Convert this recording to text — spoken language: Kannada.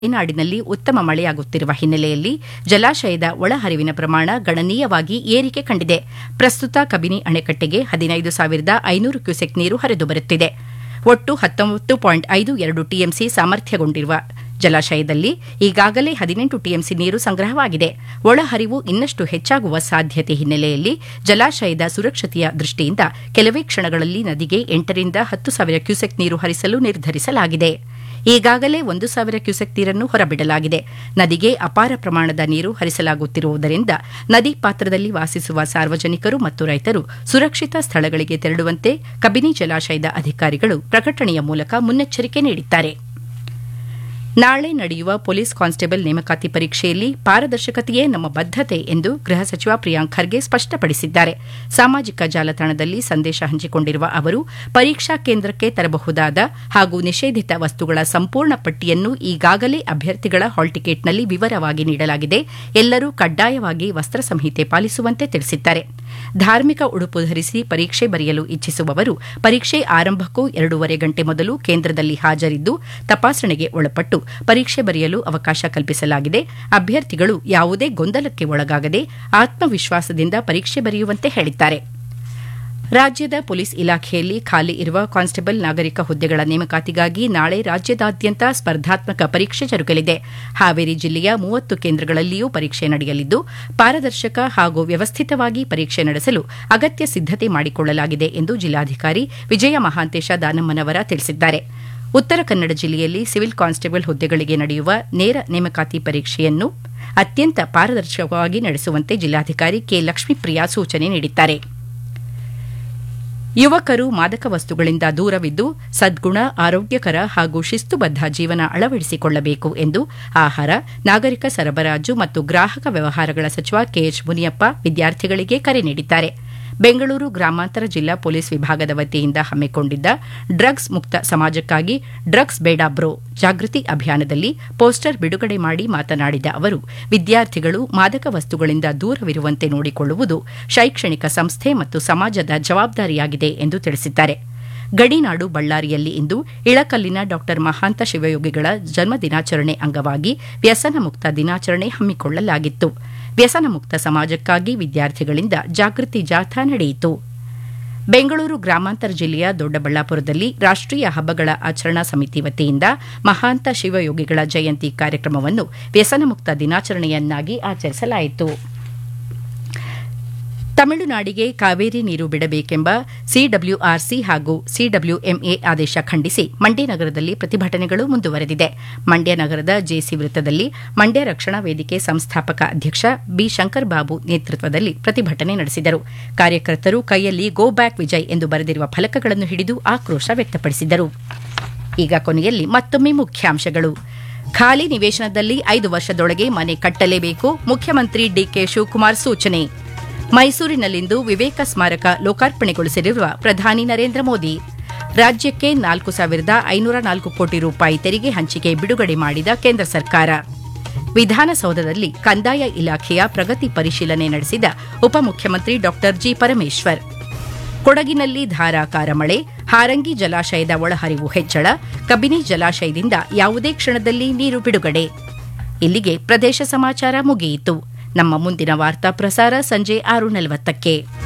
ಮಲೆನಾಡಿನಲ್ಲಿ ಉತ್ತಮ ಮಳೆಯಾಗುತ್ತಿರುವ ಹಿನ್ನೆಲೆಯಲ್ಲಿ ಜಲಾಶಯದ ಒಳಹರಿವಿನ ಪ್ರಮಾಣ ಗಣನೀಯವಾಗಿ ಏರಿಕೆ ಕಂಡಿದೆ ಪ್ರಸ್ತುತ ಕಬಿನಿ ಅಣೆಕಟ್ಟೆಗೆ ಹದಿನೈದು ಸಾವಿರದ ಐನೂರು ಕ್ಯೂಸೆಕ್ ನೀರು ಹರಿದು ಬರುತ್ತಿದೆ ಒಟ್ಟು ಹತ್ತೊಂಬತ್ತು ಪಾಯಿಂಟ್ ಐದು ಎರಡು ಟಿಎಂಸಿ ಸಾಮರ್ಥ್ಯಗೊಂಡಿರುವ ಜಲಾಶಯದಲ್ಲಿ ಈಗಾಗಲೇ ಹದಿನೆಂಟು ಟಿಎಂಸಿ ನೀರು ಸಂಗ್ರಹವಾಗಿದೆ ಒಳಹರಿವು ಇನ್ನಷ್ಟು ಹೆಚ್ಚಾಗುವ ಸಾಧ್ಯತೆ ಹಿನ್ನೆಲೆಯಲ್ಲಿ ಜಲಾಶಯದ ಸುರಕ್ಷತೆಯ ದೃಷ್ಟಿಯಿಂದ ಕೆಲವೇ ಕ್ಷಣಗಳಲ್ಲಿ ನದಿಗೆ ಎಂಟರಿಂದ ಹತ್ತು ಸಾವಿರ ಕ್ಯೂಸೆಕ್ ನೀರು ಹರಿಸಲು ನಿರ್ಧರಿಸಲಾಗಿದೆ ಈಗಾಗಲೇ ಒಂದು ಸಾವಿರ ಕ್ಯೂಸೆಕ್ ನೀರನ್ನು ಹೊರಬಿಡಲಾಗಿದೆ ನದಿಗೆ ಅಪಾರ ಪ್ರಮಾಣದ ನೀರು ಹರಿಸಲಾಗುತ್ತಿರುವುದರಿಂದ ನದಿ ಪಾತ್ರದಲ್ಲಿ ವಾಸಿಸುವ ಸಾರ್ವಜನಿಕರು ಮತ್ತು ರೈತರು ಸುರಕ್ಷಿತ ಸ್ಥಳಗಳಿಗೆ ತೆರಳುವಂತೆ ಕಬಿನಿ ಜಲಾಶಯದ ಅಧಿಕಾರಿಗಳು ಪ್ರಕಟಣೆಯ ಮೂಲಕ ಮುನ್ನೆಚ್ಚರಿಕೆ ನೀಡಿದ್ದಾರೆ ನಾಳೆ ನಡೆಯುವ ಪೊಲೀಸ್ ಕಾನ್ಸ್ಟೇಬಲ್ ನೇಮಕಾತಿ ಪರೀಕ್ಷೆಯಲ್ಲಿ ಪಾರದರ್ಶಕತೆಯೇ ನಮ್ಮ ಬದ್ದತೆ ಎಂದು ಗೃಹ ಸಚಿವ ಪ್ರಿಯಾಂಕ್ ಖರ್ಗೆ ಸ್ಪಷ್ಟಪಡಿಸಿದ್ದಾರೆ ಸಾಮಾಜಿಕ ಜಾಲತಾಣದಲ್ಲಿ ಸಂದೇಶ ಹಂಚಿಕೊಂಡಿರುವ ಅವರು ಪರೀಕ್ಷಾ ಕೇಂದ್ರಕ್ಕೆ ತರಬಹುದಾದ ಹಾಗೂ ನಿಷೇಧಿತ ವಸ್ತುಗಳ ಸಂಪೂರ್ಣ ಪಟ್ಟಿಯನ್ನು ಈಗಾಗಲೇ ಅಭ್ಯರ್ಥಿಗಳ ಹಾಲ್ ಟಿಕೆಟ್ನಲ್ಲಿ ವಿವರವಾಗಿ ನೀಡಲಾಗಿದೆ ಎಲ್ಲರೂ ಕಡ್ಡಾಯವಾಗಿ ವಸ್ತ್ರ ಸಂಹಿತೆ ಪಾಲಿಸುವಂತೆ ತಿಳಿಸಿದ್ದಾರೆ ಧಾರ್ಮಿಕ ಉಡುಪು ಧರಿಸಿ ಪರೀಕ್ಷೆ ಬರೆಯಲು ಇಚ್ಛಿಸುವವರು ಪರೀಕ್ಷೆ ಆರಂಭಕ್ಕೂ ಎರಡೂವರೆ ಗಂಟೆ ಮೊದಲು ಕೇಂದ್ರದಲ್ಲಿ ಹಾಜರಿದ್ದು ತಪಾಸಣೆಗೆ ಒಳಪಟ್ಟು ಪರೀಕ್ಷೆ ಬರೆಯಲು ಅವಕಾಶ ಕಲ್ಪಿಸಲಾಗಿದೆ ಅಭ್ಯರ್ಥಿಗಳು ಯಾವುದೇ ಗೊಂದಲಕ್ಕೆ ಒಳಗಾಗದೆ ಆತ್ಮವಿಶ್ವಾಸದಿಂದ ಪರೀಕ್ಷೆ ಬರೆಯುವಂತೆ ಹೇಳಿದ್ದಾರೆ ರಾಜ್ಯದ ಪೊಲೀಸ್ ಇಲಾಖೆಯಲ್ಲಿ ಖಾಲಿ ಇರುವ ಕಾನ್ಸ್ಟೇಬಲ್ ನಾಗರಿಕ ಹುದ್ದೆಗಳ ನೇಮಕಾತಿಗಾಗಿ ನಾಳೆ ರಾಜ್ಯದಾದ್ಯಂತ ಸ್ಪರ್ಧಾತ್ಮಕ ಪರೀಕ್ಷೆ ಜರುಗಲಿದೆ ಹಾವೇರಿ ಜಿಲ್ಲೆಯ ಮೂವತ್ತು ಕೇಂದ್ರಗಳಲ್ಲಿಯೂ ಪರೀಕ್ಷೆ ನಡೆಯಲಿದ್ದು ಪಾರದರ್ಶಕ ಹಾಗೂ ವ್ಯವಸ್ಥಿತವಾಗಿ ಪರೀಕ್ಷೆ ನಡೆಸಲು ಅಗತ್ಯ ಸಿದ್ದತೆ ಮಾಡಿಕೊಳ್ಳಲಾಗಿದೆ ಎಂದು ಜಿಲ್ಲಾಧಿಕಾರಿ ವಿಜಯ ಮಹಾಂತೇಶ ದಾನಮ್ಮನವರ ತಿಳಿಸಿದ್ದಾರೆ ಉತ್ತರ ಕನ್ನಡ ಜಿಲ್ಲೆಯಲ್ಲಿ ಸಿವಿಲ್ ಕಾನ್ಸ್ಟೇಬಲ್ ಹುದ್ದೆಗಳಿಗೆ ನಡೆಯುವ ನೇರ ನೇಮಕಾತಿ ಪರೀಕ್ಷೆಯನ್ನು ಅತ್ಯಂತ ಪಾರದರ್ಶಕವಾಗಿ ನಡೆಸುವಂತೆ ಜಿಲ್ಲಾಧಿಕಾರಿ ಕೆ ಲಕ್ಷ್ಮೀಪ್ರಿಯಾ ಸೂಚನೆ ನೀಡಿದ್ದಾರೆ ಯುವಕರು ಮಾದಕ ವಸ್ತುಗಳಿಂದ ದೂರವಿದ್ದು ಸದ್ಗುಣ ಆರೋಗ್ಯಕರ ಹಾಗೂ ಶಿಸ್ತುಬದ್ದ ಜೀವನ ಅಳವಡಿಸಿಕೊಳ್ಳಬೇಕು ಎಂದು ಆಹಾರ ನಾಗರಿಕ ಸರಬರಾಜು ಮತ್ತು ಗ್ರಾಹಕ ವ್ಯವಹಾರಗಳ ಸಚಿವ ಕೆಎಚ್ ಮುನಿಯಪ್ಪ ವಿದ್ಯಾರ್ಥಿಗಳಿಗೆ ಕರೆ ನೀಡಿದ್ದಾರೆ ಬೆಂಗಳೂರು ಗ್ರಾಮಾಂತರ ಜಿಲ್ಲಾ ಪೊಲೀಸ್ ವಿಭಾಗದ ವತಿಯಿಂದ ಹಮ್ಮಿಕೊಂಡಿದ್ದ ಡ್ರಗ್ಸ್ ಮುಕ್ತ ಸಮಾಜಕ್ಕಾಗಿ ಡ್ರಗ್ಸ್ ಬೇಡ ಬ್ರೋ ಜಾಗೃತಿ ಅಭಿಯಾನದಲ್ಲಿ ಪೋಸ್ಟರ್ ಬಿಡುಗಡೆ ಮಾಡಿ ಮಾತನಾಡಿದ ಅವರು ವಿದ್ಯಾರ್ಥಿಗಳು ಮಾದಕ ವಸ್ತುಗಳಿಂದ ದೂರವಿರುವಂತೆ ನೋಡಿಕೊಳ್ಳುವುದು ಶೈಕ್ಷಣಿಕ ಸಂಸ್ಥೆ ಮತ್ತು ಸಮಾಜದ ಜವಾಬ್ದಾರಿಯಾಗಿದೆ ಎಂದು ತಿಳಿಸಿದ್ದಾರೆ ಗಡಿನಾಡು ಬಳ್ಳಾರಿಯಲ್ಲಿ ಇಂದು ಇಳಕಲ್ಲಿನ ಡಾ ಮಹಾಂತ ಶಿವಯೋಗಿಗಳ ಜನ್ಮ ದಿನಾಚರಣೆ ಅಂಗವಾಗಿ ವ್ಯಸನ ಮುಕ್ತ ದಿನಾಚರಣೆ ಹಮ್ಮಿಕೊಳ್ಳಲಾಗಿತ್ತು ವ್ಯಸನ ಮುಕ್ತ ಸಮಾಜಕ್ಕಾಗಿ ವಿದ್ಯಾರ್ಥಿಗಳಿಂದ ಜಾಗೃತಿ ಜಾಥಾ ನಡೆಯಿತು ಬೆಂಗಳೂರು ಗ್ರಾಮಾಂತರ ಜಿಲ್ಲೆಯ ದೊಡ್ಡಬಳ್ಳಾಪುರದಲ್ಲಿ ರಾಷ್ಟೀಯ ಹಬ್ಬಗಳ ಆಚರಣಾ ಸಮಿತಿ ವತಿಯಿಂದ ಮಹಾಂತ ಶಿವಯೋಗಿಗಳ ಜಯಂತಿ ಕಾರ್ಯಕ್ರಮವನ್ನು ವ್ಯಸನ ಮುಕ್ತ ದಿನಾಚರಣೆಯನ್ನಾಗಿ ಆಚರಿಸಲಾಯಿತು ತಮಿಳುನಾಡಿಗೆ ಕಾವೇರಿ ನೀರು ಬಿಡಬೇಕೆಂಬ ಸಿಡಬ್ಲ್ಯೂಆರ್ಸಿ ಹಾಗೂ ಸಿಡಬ್ಲ್ಯೂಎಂಎ ಆದೇಶ ಖಂಡಿಸಿ ಮಂಡ್ಯ ನಗರದಲ್ಲಿ ಪ್ರತಿಭಟನೆಗಳು ಮುಂದುವರೆದಿದೆ ಮಂಡ್ಯ ನಗರದ ಜೆಸಿ ವೃತ್ತದಲ್ಲಿ ಮಂಡ್ಯ ರಕ್ಷಣಾ ವೇದಿಕೆ ಸಂಸ್ಥಾಪಕ ಅಧ್ಯಕ್ಷ ಬಿ ಶಂಕರ್ ಬಾಬು ನೇತೃತ್ವದಲ್ಲಿ ಪ್ರತಿಭಟನೆ ನಡೆಸಿದರು ಕಾರ್ಯಕರ್ತರು ಕೈಯಲ್ಲಿ ಗೋ ಬ್ಯಾಕ್ ವಿಜಯ್ ಎಂದು ಬರೆದಿರುವ ಫಲಕಗಳನ್ನು ಹಿಡಿದು ಆಕ್ರೋಶ ವ್ಯಕ್ತಪಡಿಸಿದರು ಈಗ ಕೊನೆಯಲ್ಲಿ ಮತ್ತೊಮ್ಮೆ ಮುಖ್ಯಾಂಶಗಳು ಖಾಲಿ ನಿವೇಶನದಲ್ಲಿ ಐದು ವರ್ಷದೊಳಗೆ ಮನೆ ಕಟ್ಟಲೇಬೇಕು ಮುಖ್ಯಮಂತ್ರಿ ಡಿಕೆ ಶಿವಕುಮಾರ್ ಸೂಚನೆ ಮೈಸೂರಿನಲ್ಲಿಂದು ವಿವೇಕ ಸ್ಮಾರಕ ಲೋಕಾರ್ಪಣೆಗೊಳಿಸಿರುವ ಪ್ರಧಾನಿ ನರೇಂದ್ರ ಮೋದಿ ರಾಜ್ಯಕ್ಕೆ ನಾಲ್ಕು ಸಾವಿರದ ಐನೂರ ನಾಲ್ಕು ಕೋಟಿ ರೂಪಾಯಿ ತೆರಿಗೆ ಹಂಚಿಕೆ ಬಿಡುಗಡೆ ಮಾಡಿದ ಕೇಂದ್ರ ಸರ್ಕಾರ ವಿಧಾನಸೌಧದಲ್ಲಿ ಕಂದಾಯ ಇಲಾಖೆಯ ಪ್ರಗತಿ ಪರಿಶೀಲನೆ ನಡೆಸಿದ ಉಪಮುಖ್ಯಮಂತ್ರಿ ಡಾ ಜಿ ಪರಮೇಶ್ವರ್ ಕೊಡಗಿನಲ್ಲಿ ಧಾರಾಕಾರ ಮಳೆ ಹಾರಂಗಿ ಜಲಾಶಯದ ಒಳಹರಿವು ಹೆಚ್ಚಳ ಕಬಿನಿ ಜಲಾಶಯದಿಂದ ಯಾವುದೇ ಕ್ಷಣದಲ್ಲಿ ನೀರು ಬಿಡುಗಡೆ ಇಲ್ಲಿಗೆ ಪ್ರದೇಶ ಸಮಾಚಾರ ಮುಗಿಯಿತು ನಮ್ಮ ಮುಂದಿನ ವಾರ್ತಾ ಪ್ರಸಾರ ಸಂಜೆ ಆರು ನಲವತ್ತಕ್ಕೆ